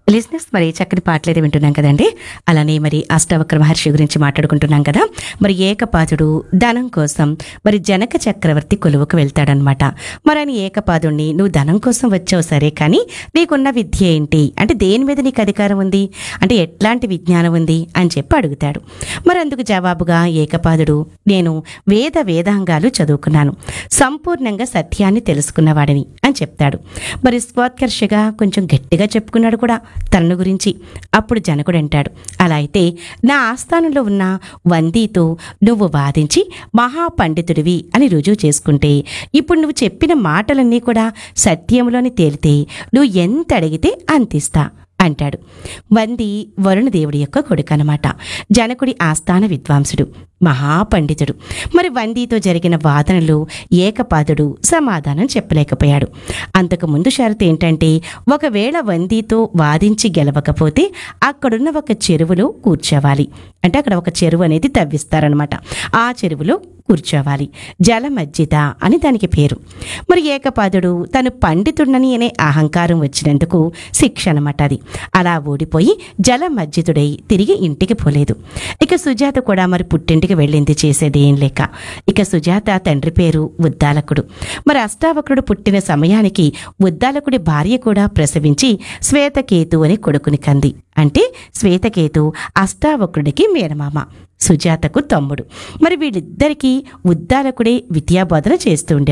లిజినెస్ మరి చక్కటి పాటలు వింటున్నాం కదండి అలానే మరి అష్టావక్ర మహర్షి గురించి మాట్లాడుకుంటున్నాం కదా మరి ఏకపాదుడు ధనం కోసం మరి జనక చక్రవర్తి కొలువుకు వెళ్తాడనమాట మరి ఆయన ఏకపాదుణ్ణి నువ్వు ధనం కోసం వచ్చావు సరే కానీ నీకున్న విద్య ఏంటి అంటే దేని మీద నీకు అధికారం ఉంది అంటే ఎట్లాంటి విజ్ఞానం ఉంది అని చెప్పి అడుగుతాడు మరి అందుకు జవాబుగా ఏకపాదుడు నేను వేద వేదాంగాలు చదువుకున్నాను సంపూర్ణంగా సత్యాన్ని తెలుసుకున్నవాడిని అని చెప్తాడు మరి స్వాత్కర్షగా కొంచెం గట్టిగా చెప్పుకున్నాడు కూడా తనను గురించి అప్పుడు జనకుడు అంటాడు అలా అయితే నా ఆస్థానంలో ఉన్న వందీతో నువ్వు వాదించి మహాపండితుడివి అని రుజువు చేసుకుంటే ఇప్పుడు నువ్వు చెప్పిన మాటలన్నీ కూడా సత్యంలోని తేలితే నువ్వు ఎంత అడిగితే అంతిస్తా అంటాడు వంది వరుణదేవుడి యొక్క కొడుకు అనమాట జనకుడి ఆస్థాన విద్వాంసుడు మహాపండితుడు మరి వందీతో జరిగిన వాదనలు ఏకపాదుడు సమాధానం చెప్పలేకపోయాడు అంతకు ముందు షరతు ఏంటంటే ఒకవేళ వందీతో వాదించి గెలవకపోతే అక్కడున్న ఒక చెరువులో కూర్చోవాలి అంటే అక్కడ ఒక చెరువు అనేది తవ్విస్తారనమాట ఆ చెరువులో కూర్చోవాలి జలమజ్జిత అని దానికి పేరు మరి ఏకపాదుడు తను పండితుడని అనే అహంకారం వచ్చినందుకు శిక్ష అనమాట అది అలా ఓడిపోయి జలమజ్జితుడై తిరిగి ఇంటికి పోలేదు ఇక సుజాత కూడా మరి పుట్టింటికి వెళ్ళింది చేసేది ఏం లేక ఇక సుజాత తండ్రి పేరు ఉద్దాలకుడు మరి అష్టావక్రుడు పుట్టిన సమయానికి ఉద్దాలకుడి భార్య కూడా ప్రసవించి శ్వేతకేతు అని కొడుకుని కంది అంటే శ్వేతకేతు అష్టావక్రుడికి మేనమామ సుజాతకు తమ్ముడు మరి వీళ్ళిద్దరికీ ఉద్దాలకుడే విద్యాబోధన చేస్తూ ఉండేవాడు